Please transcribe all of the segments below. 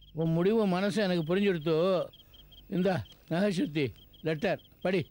உன் முடிவு மனசு எனக்கு புரிஞ்சுடுத்து இந்தா நகை சுத்தி லெட்டர் படி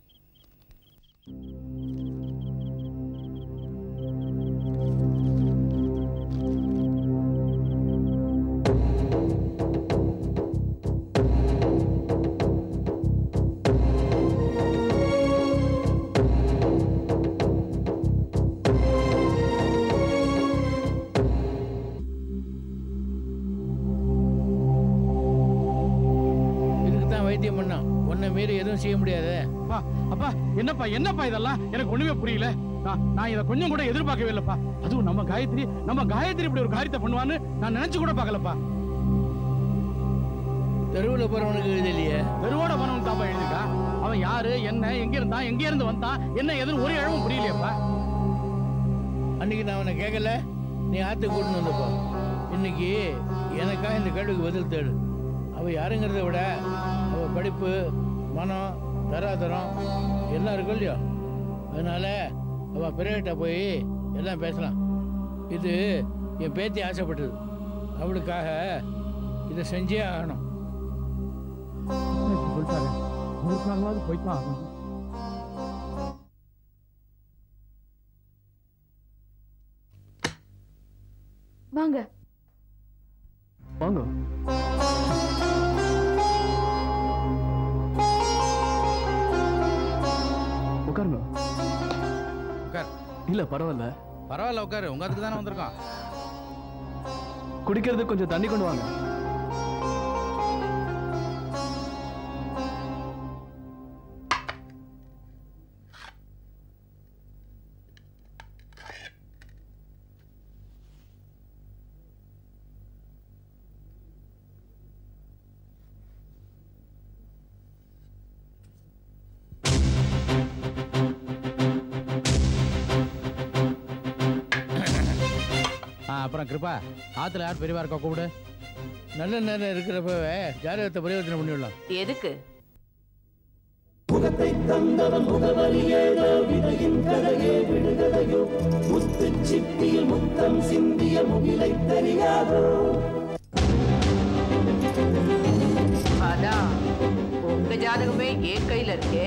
இதுக்கு தான் வைத்தியம் பண்ணோம் உன்னை மீறி எதுவும் செய்ய முடியாது அப்பா அப்பா என்னப்பா என்னப்பா இதெல்லாம் எனக்கு ஒண்ணுமே புரியல நான் நான் இதை கொஞ்சம் கூட எதிர்பார்க்கவே இல்லப்பா அதுவும் நம்ம காயத்ரி நம்ம காயத்ரி இப்படி ஒரு காரியத்தை பண்ணுவான்னு நான் நினைச்சு கூட பார்க்கலப்பா தெருவில் போகிறவனுக்கு இது இல்லையே வெறுவோட பண்ணவன் தாப்பா எழுதிருக்கா அவன் யாரு என்ன எங்க இருந்தான் எங்க இருந்து வந்தான் என்ன எதுன்னு ஒரு இழவும் புரியலையப்பா அன்னைக்கு நான் அவனை கேட்கல நீ ஆற்றுக்கு கூட்டின்னு வந்தப்போ இன்னைக்கு எனக்கா இந்த கேள்விக்கு பதில் தேடு அவள் யாருங்கிறத விட அவள் படிப்பு மனம் தராதரம் எல்லாம் இருக்கும் இல்லையோ அதனால அவள் பிறகிட்ட போய் எல்லாம் பேசலாம் இது என் பேத்தி ஆசைப்பட்டது அவளுக்காக இதை செஞ்சே ஆகணும் சொல்லிட்டாரு ஒரு நாளாவது போய்தான் ஆகணும் வாங்க வாங்க உட்காருங்க உட்கார் இல்ல பரவாயில்ல பரவாயில்ல உட்காரு உங்க அதுக்கு தானே வந்திருக்கோம் குடிக்கிறது கொஞ்சம் தண்ணி கொண்டு வாங்க ஆ, அப்புறம் கிருபா ஆத்துல யார் பெரியவா இருக்கா கூப்பிடு நல்ல நேரம் இருக்கிறப்பவே ஜாதகத்தை பரிவர்த்தனை பண்ணிவிடலாம் எதுக்கு அதான் உங்க ஜாதகமே என் கையில இருக்கே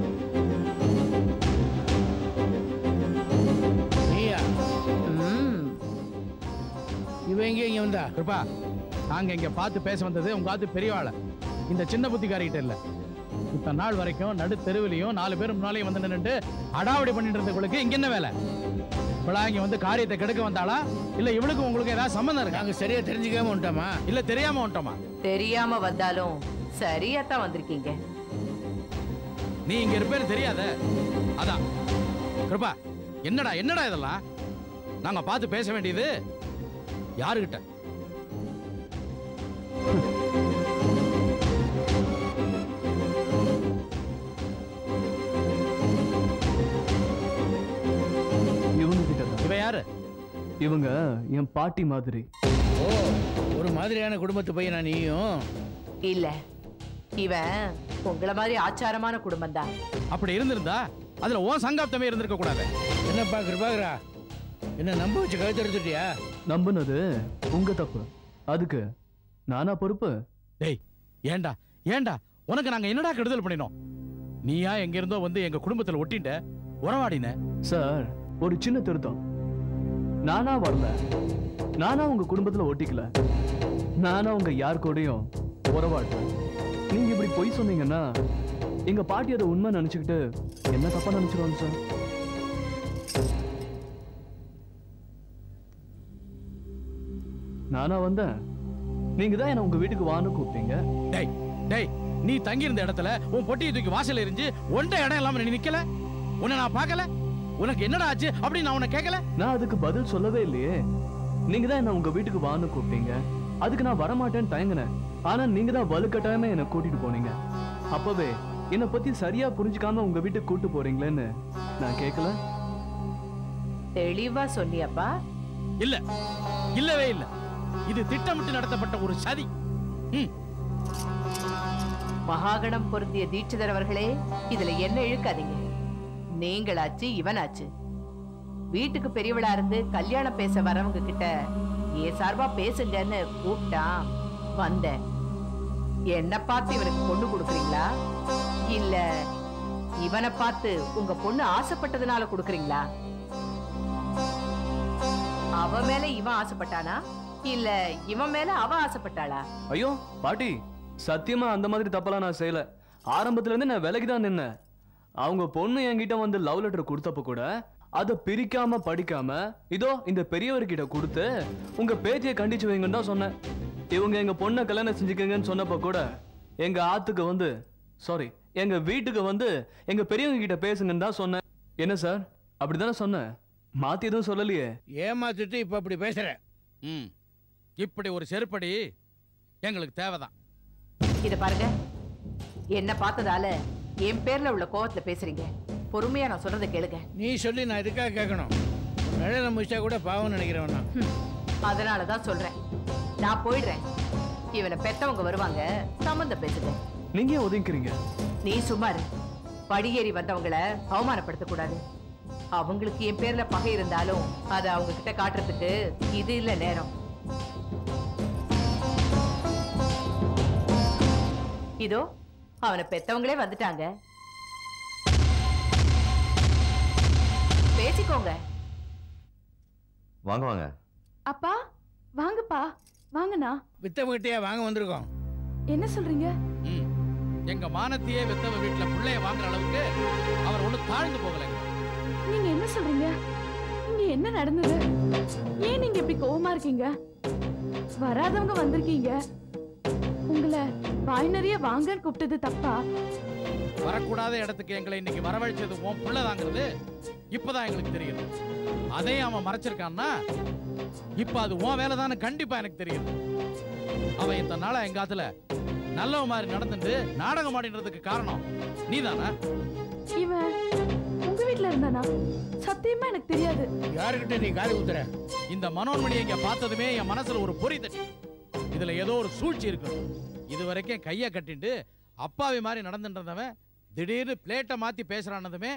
நீயா ம், இவன் எங்கே இங்கே வந்தா கிருபா நாங்க இங்க பார்த்து பேச வந்தது உங்க ஆத்து பெரியவாள இந்த சின்ன புத்திக்காரிகிட்ட இல்ல இத்தனை நாள் வரைக்கும் நடு தெருவிலையும் நாலு பேர் முன்னாலேயும் வந்து நின்னுட்டு அடாவடி பண்ணிட்டு இருந்தவங்களுக்கு இங்க என்ன வேலை இவளா இங்க வந்து காரியத்தை கெடுக்க வந்தாளா இல்ல இவளுக்கு உங்களுக்கு ஏதாவது சம்மந்தம் இருக்கா நாங்கள் சரியாக தெரிஞ்சுக்காம வந்துட்டோமா இல்ல தெரியாம வந்துட்டோமா தெரியாம வந்தாலும் சரியாத்தான் வந்திருக்கீங்க நீ இங்க இருப்பேன்னு தெரியாத அதான் கிருபா என்னடா என்னடா இதெல்லாம் நாங்க பார்த்து பேச வேண்டியது யாருகிட்ட இவங்க கிட்ட தான் இவ யாரு இவங்க என் பாட்டி மாதிரி ஓ ஒரு மாதிரியான குடும்பத்து பையனா நீயும் இல்ல இவன் உங்கள மாதிரி ஆச்சாரமான குடும்பம் தான் அப்படி இருந்திருந்தா அதுல ஓ சங்காப்தமே இருந்திருக்க கூடாது என்னப்பா கிருபாகரா என்ன நம்ப வச்சு கழுத்தெடுத்துட்டியா நம்புனது உங்க தப்பு அதுக்கு நானா பொறுப்பு டேய் ஏன்டா ஏன்டா உனக்கு நாங்க என்னடா கெடுதல் பண்ணினோம் நீயா எங்க இருந்தோ வந்து எங்க குடும்பத்துல ஒட்டிட்ட உறவாடின சார் ஒரு சின்ன திருத்தம் நானா வரல நானா உங்க குடும்பத்துல ஒட்டிக்கல நானா உங்க யார் கூடயும் உறவாடுறேன் நீங்க இப்படி பொய் சொன்னீங்கன்னா எங்க பாட்டி அதை உண்மை நினைச்சுக்கிட்டு என்ன தப்பா நினைச்சிருவாங்க சார் நானா வந்தேன் நீங்க தான் என்ன உங்க வீட்டுக்கு வான்னு கூப்பிட்டீங்க டேய் டேய் நீ தங்கி இருந்த இடத்துல உன் பொட்டியை தூக்கி வாசல்ல எரிஞ்சு ஒன்றை இடம் இல்லாம நீ நிக்கல உன்னை நான் பார்க்கல உனக்கு என்னடா ஆச்சு அப்படின்னு நான் உன்னை கேட்கல நான் அதுக்கு பதில் சொல்லவே இல்லையே நீங்க தான் என்ன உங்க வீட்டுக்கு வான்னு கூப்பிட்டீங்க அதுக்கு நான் வரமாட்டேன்னு தயங்கினேன் ஆனா நீங்க தான் வலுக்கட்டாயமா என்னை கூட்டிட்டு போனீங்க அப்பவே என்னை பத்தி சரியா புரிஞ்சுக்காம உங்க வீட்டுக்கு கூட்டு போறீங்களேன்னு நான் கேட்கல தெளிவா சொன்னியப்பா இல்ல இல்லவே இல்ல இது திட்டமிட்டு நடத்தப்பட்ட ஒரு சதி ம் மகாகணம் பொருந்திய தீட்சிதர் அவர்களே இதுல என்ன இழுக்காதீங்க நீங்களாச்சு இவனாச்சு வீட்டுக்கு பெரியவளா இருந்து கல்யாணம் பேச வரவங்க கிட்ட என் சார்பா பேசுங்கன்னு கூப்பிட்டான் வந்தேன் என்ன பார்த்து இவனுக்கு பொண்ணு கொடுக்குறீங்களா இல்ல இவனை பார்த்து உங்க பொண்ணு ஆசைப்பட்டதுனால கொடுக்குறீங்களா அவ மேல இவன் ஆசைப்பட்டானா இல்ல இவன் மேல அவ ஆசைப்பட்டாளா ஐயோ பாட்டி சத்தியமா அந்த மாதிரி தப்பெல்லாம் நான் செய்யல ஆரம்பத்துல இருந்து நான் விலகி தான் நின்னேன் அவங்க பொண்ணு என்கிட்ட வந்து லவ் லெட்டர் கொடுத்தப்ப கூட அதை பிரிக்காம படிக்காம இதோ இந்த பெரியவர்கிட்ட கொடுத்து உங்க பேத்தியை கண்டிச்சு வைங்கன்னு தான் சொன்னேன் இவங்க எங்க பொண்ணை கல்யாணம் செஞ்சுக்கங்கன்னு சொன்னப்ப கூட எங்க ஆத்துக்கு வந்து சாரி எங்க வீட்டுக்கு வந்து எங்க பெரியவங்க கிட்ட பேசுங்கன்னு தான் சொன்னேன் என்ன சார் அப்படிதானே சொன்னேன் மாத்தி எதுவும் சொல்லலையே ஏமாத்திட்டு இப்ப அப்படி பேசுற ம் இப்படி ஒரு செருப்படி எங்களுக்கு தேவைதான் இத பாருங்க என்ன பார்த்ததால என் பேர்ல உள்ள கோவத்துல பேசுறீங்க பொறுமையா நான் சொல்றதை கேளுங்க நீ சொல்லி நான் இதுக்காக கேட்கணும் நிழல முடிச்சா கூட பாவம் நினைக்கிறவன் நான் ஹம், அதனாலதான் சொல்றேன் நான் போயிடுறேன் இவனை பெத்தவங்க வருவாங்க சம்மந்தம் பேசுங்க நீங்க ஏன் ஒதுங்கிறீங்க நீ சுமார் படியேறி வந்தவங்கள அவமானப்படுத்த கூடாது அவங்களுக்கு என் பேர்ல பகை இருந்தாலும் அதை அவங்க கிட்ட காட்டுறதுக்கு இது இல்ல நேரம் இதோ அவனை பெத்தவங்களே வந்துட்டாங்க பேசிக்கோங்க வாங்க வாங்க அப்பா வாங்கப்பா வாங்கண்ணா வித்தவங்கிட்டே வாங்க வந்திருக்கோம் என்ன சொல்றீங்க ம் எங்க மானத்தையே வெத்தவ வீட்டுல பிள்ளைய வாங்குற அளவுக்கு அவர் ஒண்ணு தாழ்ந்து போகலைங்க நீங்க என்ன சொல்றீங்க இங்க என்ன நடந்தது ஏன் நீங்க இப்படி கோவமா இருக்கீங்க வராதவங்க வந்திருக்கீங்க உங்களை வாய் நிறைய வாங்கன்னு கூப்பிட்டது தப்பா வரக்கூடாத இடத்துக்கு எங்களை இன்னைக்கு வரவழைச்சது உன் பிள்ளைதாங்கிறது இப்பதான் எங்களுக்கு தெரியுது அதையும் அவன் மறைச்சிருக்கான்னா இப்ப அது உன் வேலைதான்னு கண்டிப்பா எனக்கு தெரியுது அவன் இத்தனை நாளா எங்க ஆத்துல நல்லவ மாதிரி நடந்துட்டு நாடகம் ஆடின்றதுக்கு காரணம் நீதானா இவன் உங்க வீட்ல இருந்தானா சத்தியமா எனக்கு தெரியாது யாருக்கிட்ட நீ காரி ஊத்துற இந்த மனோன்மணியை இங்க பார்த்ததுமே என் மனசுல ஒரு பொறி தட்டி இதுல ஏதோ ஒரு சூழ்ச்சி இருக்கு இது வரைக்கும் கைய கட்டிட்டு அப்பாவி மாதிரி நடந்துன்றவன் திடீர்னு பிளேட்டை மாத்தி பேசுறானதுமே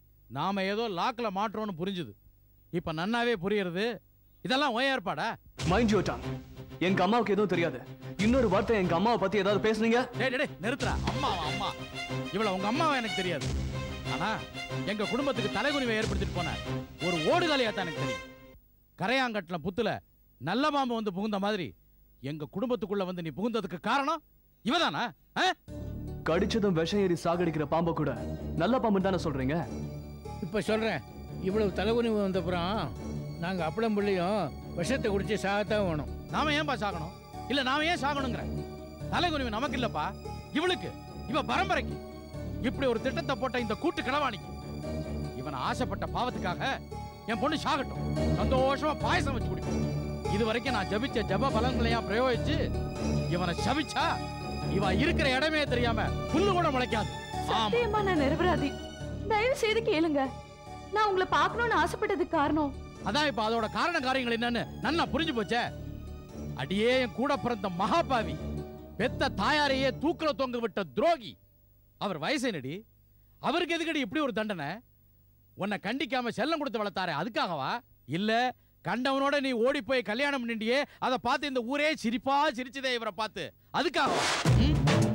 நாம ஏதோ லாக்ல மாற்றோம்னு புரிஞ்சுது இப்ப நன்னாவே புரியுறது இதெல்லாம் ஓ ஏற்பாடா மைண்ட் யூ டாங் எங்க அம்மாவுக்கு எதுவும் தெரியாது இன்னொரு வார்த்தை எங்க அம்மாவை பத்தி ஏதாவது பேசுனீங்க டேய் டேய், டேய் நிறுத்துறா அம்மாவா அம்மா இவள உங்க அம்மாவா எனக்கு தெரியாது ஆனா எங்க குடும்பத்துக்கு தலைகுனிவை ஏற்படுத்திட்டு போன ஒரு ஓடுகாலியா தான் எனக்கு தெரியும் கரையாங்கட்டுல புத்துல நல்ல பாம்பு வந்து புகுந்த மாதிரி எங்க குடும்பத்துக்குள்ள வந்து நீ புகுந்ததுக்கு காரணம் இவதானா ஆ? கடிச்சதும் விஷம் ஏறி சாகடிக்கிற பாம்பை கூட நல்ல பாம்பு தானே சொல்றீங்க இப்ப சொல்றேன் இவ்வளவு தலைகுனிவு வந்தப்புறம் நாங்க அப்பளம் பிள்ளையும் விஷத்தை குடிச்சு சாகத்தான் வேணும் நாம ஏன்பா சாகணும் இல்ல நாம ஏன் சாகணுங்கிற தலைகுனிவு நமக்கு இல்லப்பா இவளுக்கு இவ பரம்பரைக்கு இப்படி ஒரு திட்டத்தை போட்ட இந்த கூட்டு கிழவாணிக்கு இவன் ஆசைப்பட்ட பாவத்துக்காக என் பொண்ணு சாகட்டும் சந்தோஷமா பாயசம் வச்சு குடிக்கும் இது வரைக்கும் நான் ஜபிச்ச ஜப பலன்களையா பிரயோகிச்சு இவனை சபிச்சா இவன் இருக்கிற இடமே தெரியாம புல்லு கூட முளைக்காது ஆமா சத்தியமா நான் நிரபராதி தயவு செய்து கேளுங்க நான் உங்களை பார்க்கணும்னு ஆசைப்பட்டதுக்கு காரணம் அதான் இப்ப அதோட காரண காரியங்கள் என்னன்னு நன்னா புரிஞ்சு போச்சே அடியே என் கூட பிறந்த மகாபாவி பெத்த தாயாரையே தூக்குல தொங்க விட்ட துரோகி அவர் வயசு என்னடி அவருக்கு எதுக்கடி இப்படி ஒரு தண்டனை உன்னை கண்டிக்காம செல்லம் கொடுத்து வளர்த்தாரே அதுக்காகவா இல்ல கண்டவனோட நீ ஓடி போய் கல்யாணம் பண்ணிட்டியே அதை பார்த்து இந்த ஊரே சிரிப்பா சிரிச்சதே இவரை பார்த்து அதுக்காகவா ம்?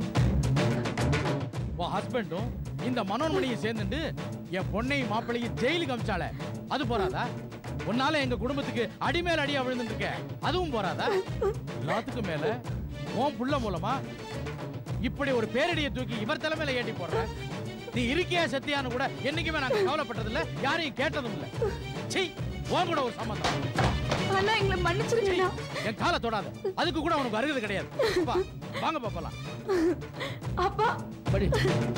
உன் ஹஸ்பண்டும் இந்த மனோன்மணியை சேர்ந்துட்டு என் பொண்ணையும் மாப்பிள்ளையும் ஜெயிலுக்கு அமிச்சால அது போறாதா உன்னால எங்க குடும்பத்துக்கு அடி மேல அடியா விழுந்துட்டு இருக்க அதுவும் போறாதா எல்லாத்துக்கும் மேல உன் புள்ள மூலமா இப்படி ஒரு பேரடியை தூக்கி இவர் தலைமையில ஏட்டி போடுற நீ இருக்கியா சத்தியான்னு கூட என்னைக்குமே நாங்க கவலைப்பட்டது இல்ல யாரையும் கேட்டதும் இல்ல சீ உன் கூட ஒரு சம்பந்தம் ஆனா எங்களை மன்னிச்சிருங்கண்ணா என் காலை தொடாத அதுக்கு கூட உனக்கு அருகது கிடையாது வா, வாங்க பாப்பலாம் அப்பா படி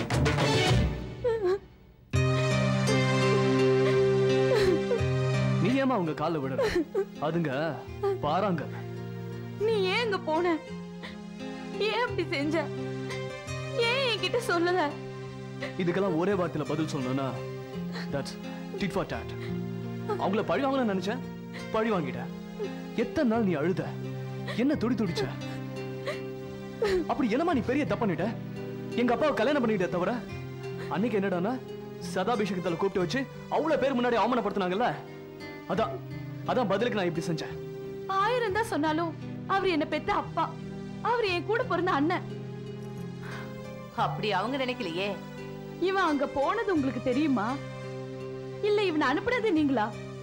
நீ ஏமா அவங்க காலை விடுற அதுங்க பாராங்க நீ ஏன் அங்க போன ஏன் அப்படி செஞ்ச ஏன் என்கிட்ட சொல்லல இதுக்கெல்லாம் ஒரே வார்த்தையில பதில் சொல்லணும்னா தட்ஸ் டிட் ஃபார் டாட் அவங்கள பழி வாங்கணும்னு நினைச்சேன் பழி வாங்கிட்டேன் எத்தனை நாள் நீ அழுத என்ன துடி துடிச்ச அப்படி என்னமா நீ பெரிய தப்பு பண்ணிட்ட எங்க அப்பாவை கல்யாணம் பண்ணிக்கிட்ட தவிர அன்னைக்கு என்னடான்னா சதாபிஷேகத்துல கூப்பிட்டு வச்சு அவ்வளவு பேர் முன்னாடி அவமானப்படுத்தினாங்கல்ல அதான் அதான் பதிலுக்கு நான் இப்படி செஞ்சேன் ஆயிரம் தான் சொன்னாலும் அவர் என்ன பெத்த அப்பா அவர் என் கூட பிறந்த அண்ணன் அப்படி அவங்க நினைக்கலையே இவன் அங்க போனது உங்களுக்கு தெரியுமா இல்ல இவனை அனுப்புனது நீங்களா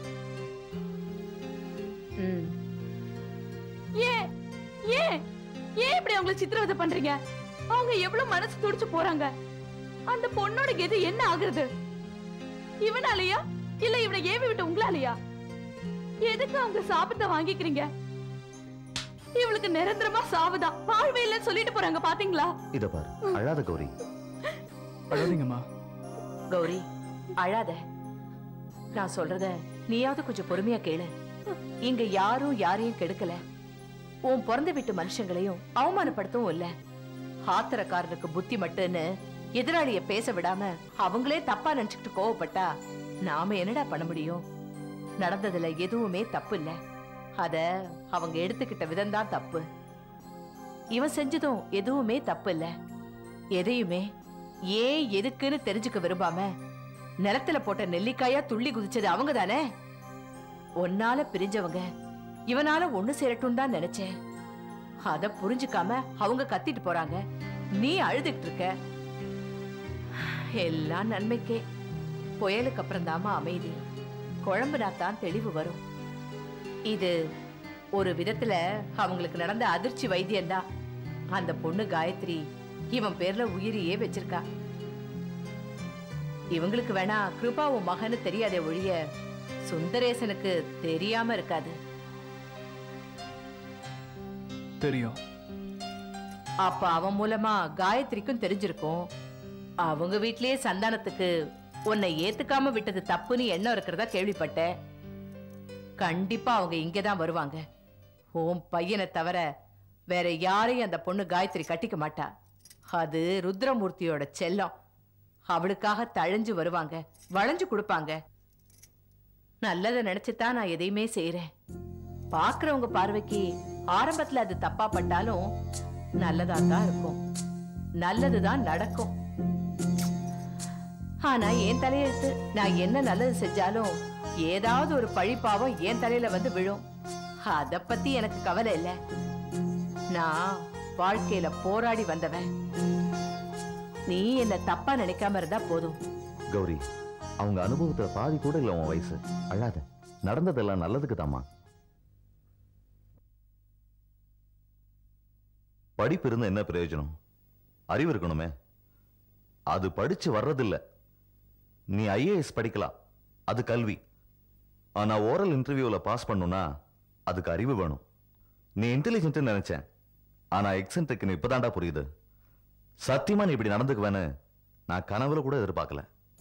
ம் ஏன் ஏன் ஏன் இப்படி அவங்கள சித்திரவதை பண்றீங்க அவங்க எவ்வளவு மனசு துடிச்சு போறாங்க அந்த பொண்ணோட கெது என்ன ஆகுறது இவனாலயா இல்ல இவனை ஏவி விட்டு உங்களாலயா எதுக்கு அவங்க சாபத்தை வாங்கிக்கிறீங்க இவளுக்கு நிரந்தரமா சாவுதான் வாழ்வே இல்லைன்னு சொல்லிட்டு போறாங்க பாத்தீங்களா இத பாரு அழாத கௌரி அழாதீங்கம்மா கௌரி அழாத நான் சொல்றத நீயாவது கொஞ்சம் பொறுமையா கேளு இங்க யாரும் யாரையும் கெடுக்கல உன் பிறந்த வீட்டு மனுஷங்களையும் அவமானப்படுத்தவும் இல்ல ஆத்திரக்காரனுக்கு புத்தி மட்டுன்னு எதிராளிய பேச விடாம அவங்களே தப்பா நினைச்சுக்கிட்டு கோவப்பட்டா நாம என்னடா பண்ண முடியும் நடந்ததுல எதுவுமே தப்பு இல்ல அத அவங்க எடுத்துக்கிட்ட விதம்தான் தப்பு இவன் செஞ்சதும் எதுவுமே தப்பு இல்ல எதையுமே ஏன் எதுக்குன்னு தெரிஞ்சுக்க விரும்பாம நிலத்துல போட்ட நெல்லிக்காயா துள்ளி குதிச்சது அவங்க தானே ஒன்னால பிரிஞ்சவங்க இவனால ஒண்ணு சேரட்டும் தான் நினைச்சேன் அத புரிஞ்சுக்காம அவங்க கத்திட்டு போறாங்க நீ அழுதுகிட்டு இருக்க எல்லாம் நன்மைக்கே புயலுக்கு அப்புறம் தாமா அமைதி குழம்புனா தான் தெளிவு வரும் இது ஒரு விதத்துல அவங்களுக்கு நடந்த அதிர்ச்சி வைத்தியம்தான் அந்த பொண்ணு காயத்ரி இவன் பேர்ல உயிரியே வச்சிருக்கா இவங்களுக்கு வேணா கிருபா உன் மகன்னு தெரியாதே ஒழிய சுந்தரேசனுக்கு தெரியாம இருக்காது தெரியும் அப்ப அவன் மூலமா காயத்ரிக்கும் தெரிஞ்சிருக்கும் அவங்க வீட்லயே சந்தானத்துக்கு உன்னை ஏத்துக்காம விட்டது தப்புன்னு எண்ணம் இருக்கிறதா கேள்விப்பட்டேன் கண்டிப்பா அவங்க இங்கதான் வருவாங்க உன் பையனை தவிர வேற யாரையும் அந்த பொண்ணு காயத்ரி கட்டிக்க மாட்டா அது ருத்ரமூர்த்தியோட செல்லம் அவளுக்காக தழைஞ்சு வருவாங்க வளைஞ்சு கொடுப்பாங்க நல்லதை நினைச்சுதான் நான் எதையுமே செய்யறேன் பாக்குறவங்க பார்வைக்கு ஆரம்பத்துல அது தப்பா பட்டாலும் நல்லதா தான் இருக்கும் நல்லதுதான் நடக்கும் ஆனா என் தலையெழுத்து நான் என்ன நல்லது செஞ்சாலும் ஏதாவது ஒரு பழிப்பாவம் என் தலையில வந்து விழும் அத பத்தி எனக்கு கவலை இல்ல நான் வாழ்க்கையில போராடி வந்தவன் நீ என்ன தப்பா நினைக்காம இருந்தா போதும் கௌரி அவங்க அனுபவத்துல பாதி கூட இல்ல உன் வயசு அழாத நடந்ததெல்லாம் நல்லதுக்கு தாமா படிப்பு இருந்தா என்ன பிரயோஜனம் அறிவு இருக்கணுமே அது படிச்சு வர்றதில்ல நீ ஐஏஎஸ் படிக்கலாம் அது கல்வி ஆனா ஓரல் இன்டர்வியூல பாஸ் பண்ணுனா அதுக்கு அறிவு வேணும் நீ இன்டெலிஜென்ட் நினைச்சேன் ஆனா எக்ஸென்ட்ரிக்கு நீ இப்பதான்டா புரியுது சத்தியமா நீ இப்படி நடந்துக்குவேன்னு நான் கனவுல கூட எதிர்பார்க்கல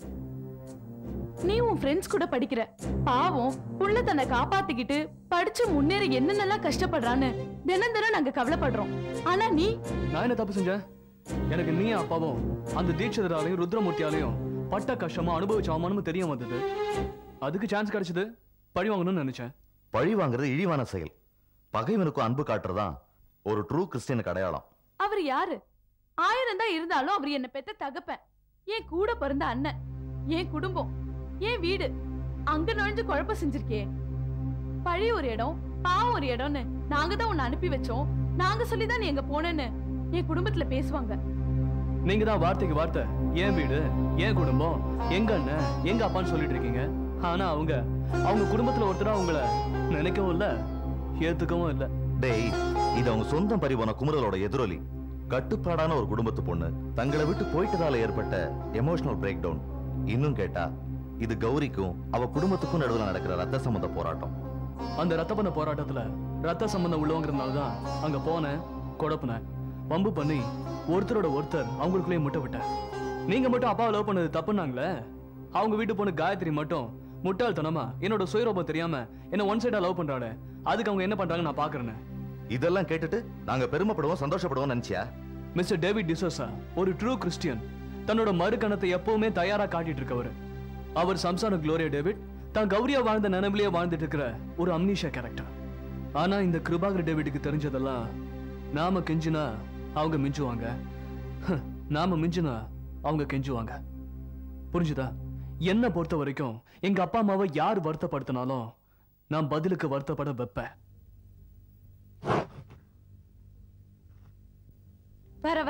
நீ உன் ஃப்ரெண்ட்ஸ் கூட படிக்கிற பாவம் புள்ள தன்னை காப்பாத்திக்கிட்டு படிச்சு முன்னேற என்னென்னலாம் கஷ்டப்படுறான்னு தினம் தினம் நாங்க கவலைப்படுறோம் ஆனா நீ நான் என்ன தப்பு செஞ்சேன் எனக்கு நீ அப்பாவும் அந்த தீட்சிதராலையும் ருத்ரமூர்த்தியாலையும் பட்ட கஷ்டமா அனுபவிச்ச அவமானமும் தெரிய வந்தது அதுக்கு சான்ஸ் கிடைச்சது பழி வாங்கணும்னு நினைச்சேன் பழி வாங்குறது இழிவான செயல் பகைவனுக்கும் அன்பு காட்டுறதுதான் ஒரு ட்ரூ கிறிஸ்டியனுக்கு அடையாளம் அவர் யாரு ஆயிரம் தான் இருந்தாலும் அவர் என்ன பெத்த தகப்பன் என் கூட பிறந்த அண்ணன் என் குடும்பம் என் வீடு அங்க நுழைஞ்சு குழப்பம் செஞ்சிருக்கே பழி ஒரு இடம் பாவம் ஒரு இடம்னு நாங்க தான் உன்னை அனுப்பி வச்சோம் நாங்க சொல்லிதான் நீ எங்க போனேன்னு என் குடும்பத்துல பேசுவாங்க நீங்க தான் வார்த்தைக்கு வார்த்தை என் வீடு என் குடும்பம் எங்க அண்ணன் எங்க அப்பான்னு சொல்லிட்டு இருக்கீங்க ஆனா அவங்க அவங்க குடும்பத்துல ஒருத்தரா உங்களை நினைக்கவும் இல்ல ஏத்துக்கவும் இல்ல டேய் இது அவங்க சொந்தம் பறிபோன குமுறலோட எதிரொலி கட்டுப்பாடான ஒரு குடும்பத்து பொண்ணு தங்களை விட்டு போயிட்டதால ஏற்பட்ட எமோஷனல் பிரேக் டவுன் இன்னும் கேட்டா இது கௌரிக்கும் அவ குடும்பத்துக்கும் நடுவுல நடக்கிற ரத்த சம்பந்த போராட்டம் அந்த ரத்த பண்ண போராட்டத்துல ரத்த சம்பந்தம் உள்ளவங்கிறதுனால தான் அங்க போனேன் குழப்பினேன் வம்பு பண்ணி ஒருத்தரோட ஒருத்தர் அவங்களுக்குள்ளேயே முட்டை விட்டேன் நீங்க மட்டும் அப்பாவை லவ் பண்ணது தப்புனாங்களே அவங்க வீட்டு பொண்ணு காயத்ரி மட்டும் முட்டாள்தனமா என்னோட சுயரூபம் தெரியாம என்ன ஒன் சைடா லவ் பண்றாளே அதுக்கு அவங்க என்ன பண்றாங்க நான் பாக்குறேன் இதெல்லாம் கேட்டுட்டு நாங்க பெருமைப்படுவோம் சந்தோஷப்படுவோம் நினைச்சியா மிஸ்டர் டேவிட் டிசோசா ஒரு ட்ரூ கிறிஸ்டியன் தன்னோட மறுக்கணத்தை எப்பவுமே தயாரா காட்டிட்டு இருக்கவர் அவர் சம்சான குளோரியா டேவிட் தான் கௌரியா வாழ்ந்த நினைவிலேயே வாழ்ந்துட்டு இருக்கிற ஒரு அம்னீஷா கேரக்டர் ஆனா இந்த கிருபாகர் டேவிட்டுக்கு தெரிஞ்சதெல்லாம் நாம கெஞ்சினா அவங்க மிஞ்சுவாங்க ஹ், நாம மிஞ்சினா அவங்க கெஞ்சுவாங்க புரிஞ்சுதா என்ன பொறுத்த வரைக்கும் எங்க அப்பா அம்மாவை யார் வருத்தப்படுத்தினாலும் நான் பதிலுக்கு வருத்தப்பட வைப்பேன் வர வர அவனுக்கு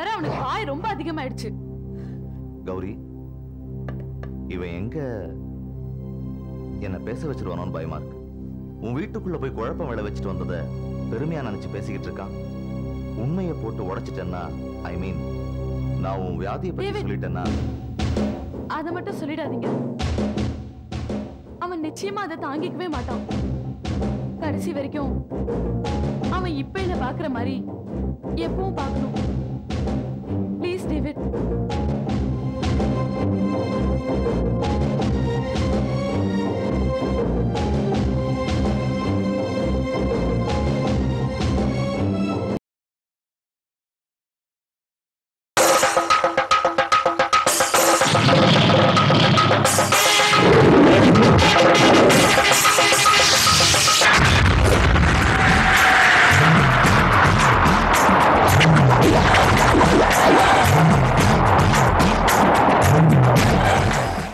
வாய் ரொம்ப அதிகமாயிடுச்சு கௌரி இவன் எங்க என்ன பேச வச்சிருவானோன்னு பயமா இருக்கு உன் வீட்டுக்குள்ள போய் குழப்பம் விளை வச்சுட்டு வந்தத பெருமையா நினைச்சு பேசிக்கிட்டு இருக்கான் உண்மையை போட்டு உடைச்சிட்டேன்னா ஐ மீன் நான் உன் வியாதியை பத்தி David. சொல்லிட்டேன்னா அதை மட்டும் சொல்லிடாதீங்க அவன் நிச்சயமா அதை தாங்கிக்கவே மாட்டான் கடைசி வரைக்கும் அவன் இப்ப என்ன பாக்குற மாதிரி எப்பவும் பார்க்கணும் ப்ளீஸ் டேவிட்